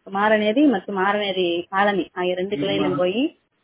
மாரநேரி மற்றும் மாரநேரி காலனி ஆகிய ரெண்டு கிளையிலும் போய்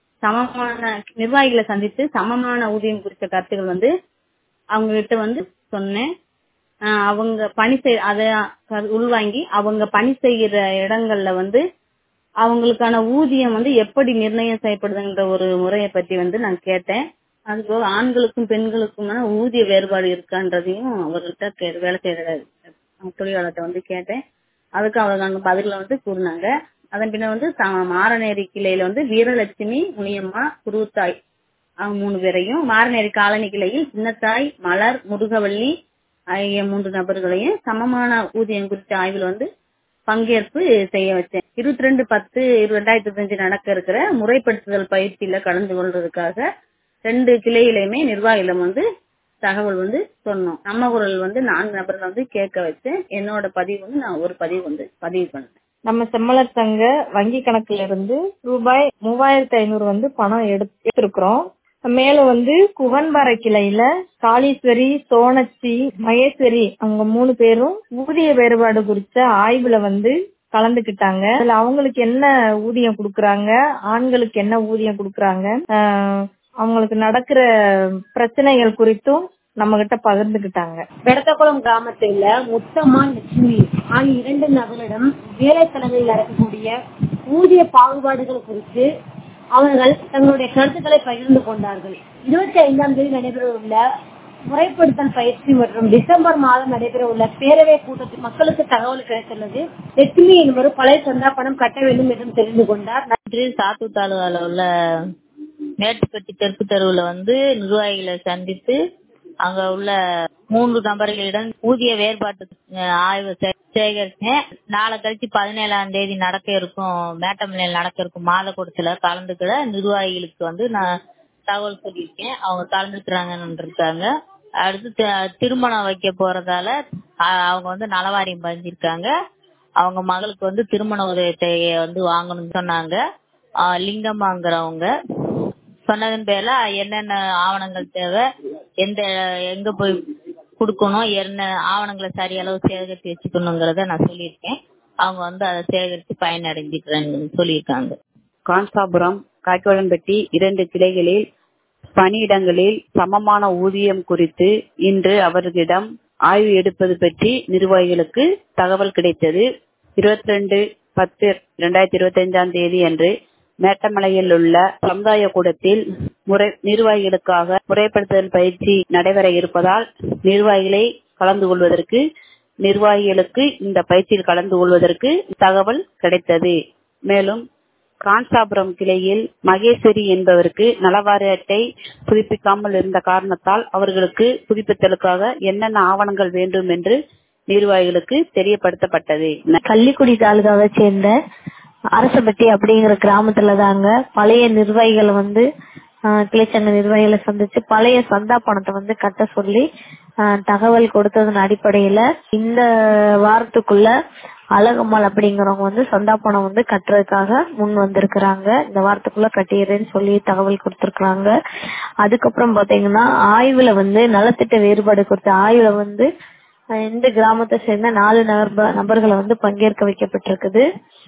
சமமான நிர்வாகிகளை சந்தித்து சமமான ஊதியம் குறித்த கருத்துக்கள் வந்து அவங்க கிட்ட வந்து சொன்னேன் ஆஹ் அவங்க பணி செய் அதை உள்வாங்கி அவங்க பணி செய்கிற இடங்கள்ல வந்து அவங்களுக்கான ஊதியம் வந்து எப்படி நிர்ணயம் செய்யப்படுதுன்ற ஒரு முறையை பத்தி வந்து நான் கேட்டேன் அதுபோக ஆண்களுக்கும் பெண்களுக்குமான ஊதிய வேறுபாடு இருக்கான்றதையும் அவர்கிட்ட கே- வேலை செய்யற தொழிலாளர்கிட்ட வந்து கேட்டேன் அதுக்கு அவங்க அங்க பதில வந்து கூறினாங்க அதன் பின்ன வந்து த- மாரநேரி கிளையில வந்து வீரலட்சுமி முனியம்மா குருத்தாய் அவங்க மூணு பேரையும் மாரநேரி காலனி கிளையில் சின்னத்தாய் மலர் முருகவள்ளி ஆகிய மூன்று நபர்களையும் சமமான ஊதியம் குறித்த ஆய்வில் வந்து பங்கேற்பு செய்ய வச்சேன் இருபத்தி ரெண்டு பத்து ரெண்டாயிரத்தி இருபத்தஞ்சு நடக்க இருக்கிற முறைப்படுத்துதல் பயிற்சியில கலந்து கொள்றதுக்காக ரெண்டு கிளையிலுமே நிர்வாகிகளும் வந்து தகவல் வந்து சொன்னோம் நம்ம குரல் வந்து நான்கு நபர்கள் வந்து கேட்க வச்சேன் என்னோட பதிவு வந்து நான் ஒரு பதிவு வந்து பதிவு பண்ணேன் நம்ம செம்மலர் சங்க வங்கி கணக்குல இருந்து ரூபாய் மூவாயிரத்தி ஐநூறு வந்து பணம் எடுத்து எடுத்திருக்கிறோம் மேலும் வந்து குவன்பாறை கிளையில காளீஸ்வரி சோனச்சி மகேஸ்வரி அவங்க மூணு பேரும் ஊதிய வேறுபாடு குறித்த ஆய்வுல வந்து கலந்துக்கிட்டாங்க அதுல அவங்களுக்கு என்ன ஊதியம் கொடுக்கறாங்க ஆண்களுக்கு என்ன ஊதியம் கொடுக்கறாங்க ஆஹ் அவங்களுக்கு நடக்கிற பிரச்சனைகள் குறித்தும் நம்ம கிட்ட பகிர்ந்துக்கிட்டாங்க பெடத்தகுளம் கிராமத்தில் முத்தம்மா லட்சுமி ஆகிய இரண்டு நபரிடம் வேலைத்தலங்களில் நடக்கக்கூடிய ஊதிய பாகுபாடுகள் குறித்து அவர்கள் தங்களுடைய கருத்துக்களை பகிர்ந்து கொண்டார்கள் இருபத்தி ஐந்தாம் தேதி நடைபெறவுள்ள முறைப்படுத்தல் பயிற்சி மற்றும் டிசம்பர் மாதம் நடைபெறவுள்ள பேரவை கூட்டத்தில் மக்களுக்கு தகவல் கிடைத்துள்ளது லட்சுமி என்பவர் பழைய சந்தா பணம் கட்ட வேண்டும் என்றும் தெரிந்து கொண்டார் இன்று சாத்தூர் தாலுகால உள்ள மேட்டுப்பட்டி தெற்கு தெருவுல வந்து நிர்வாகிகளை சந்தித்து அங்க உள்ள மூன்று நபர்களிடம் ஊதிய வேறுபாட்டு அஹ், ஆய்வு சே- சேகரிச்சேன் நாளை கழிச்சு பதினேழாம் தேதி நடக்க இருக்கும் மேட்டமலையில் நடக்க இருக்கும் மாத கூட்டத்துல கலந்துக்கிற நிர்வாகிகளுக்கு வந்து நான் தகவல் சொல்லியிருக்கேன் அவங்க கலந்துக்கிறாங்கன்னு இருக்காங்க அடுத்து தி- திருமணம் வைக்க போறதால அஹ், அவங்க வந்து நலவாரியம் பதிஞ்சிருக்காங்க அவங்க மகளுக்கு வந்து திருமண உதவித்தை வந்து வாங்கணும்னு சொன்னாங்க ஆஹ் லிங்கம்மாங்கிறவங்க சொன்னதன் பேர்ல என்னென்ன ஆவணங்கள் தேவை எந்த எங்க போய் கொடுக்கணும் என்ன ஆவணங்களை சரியளவு சேகரித்து வச்சுக்கணுங்கிறத நான் சொல்லியிருக்கேன் அவங்க வந்து அதை சேகரித்து பயனடைஞ்சிக்கிறேன்னு சொல்லியிருக்காங்க காஞ்சாபுரம் காய்கோளம்பட்டி இரண்டு கிளைகளில் பணியிடங்களில் சமமான ஊதியம் குறித்து இன்று அவர்களிடம் ஆய்வு எடுப்பது பற்றி நிர்வாகிகளுக்கு தகவல் கிடைத்தது இருபத்தி ரெண்டு பத்து இரண்டாயிரத்தி இருபத்தி ஐந்தாம் தேதி அன்று மேட்டமலையில் உள்ள சமுதாய கூடத்தில் முறை நிர்வாகிகளுக்காக முறைப்படுத்துதல் பயிற்சி நடைபெற இருப்பதால் நிர்வாகிகளை கலந்து கொள்வதற்கு நிர்வாகிகளுக்கு இந்த பயிற்சியில் கலந்து கொள்வதற்கு தகவல் கிடைத்தது மேலும் காஞ்சாபுரம் கிளையில் மகேஸ்வரி என்பவருக்கு நலவாரி அட்டை புதுப்பிக்காமல் இருந்த காரணத்தால் அவர்களுக்கு புதுப்பித்தலுக்காக என்னென்ன ஆவணங்கள் வேண்டும் என்று நிர்வாகிகளுக்கு தெரியப்படுத்தப்பட்டது கள்ளிக்குடி தாலுகாவை சேர்ந்த அரசப்பட்டி அப்படிங்கிற கிராமத்துல தாங்க பழைய நிர்வாகிகள் வந்து ஆஹ், கிளைச்சங்க நிர்வாகிகளை சந்திச்சு பழைய சந்தா பணத்தை வந்து கட்ட சொல்லி ஆஹ், தகவல் கொடுத்ததன் அடிப்படையில இந்த வாரத்துக்குள்ள அழகம்மாள் அப்படிங்கிறவங்க வந்து சந்தா பணம் வந்து கட்டுறதுக்காக முன் வந்திருக்கிறாங்க இந்த வாரத்துக்குள்ள கட்டிடுறேன்னு சொல்லி தகவல் கொடுத்திருக்காங்க அதுக்கப்புறம் பாத்தீங்கன்னா ஆய்வுல வந்து நலத்திட்ட வேறுபாடு குறித்த ஆய்வுல வந்து அஹ் இந்த கிராமத்தை சேர்ந்த நாலு நபர் நபர்களை வந்து பங்கேற்க வைக்கப்பட்டிருக்குது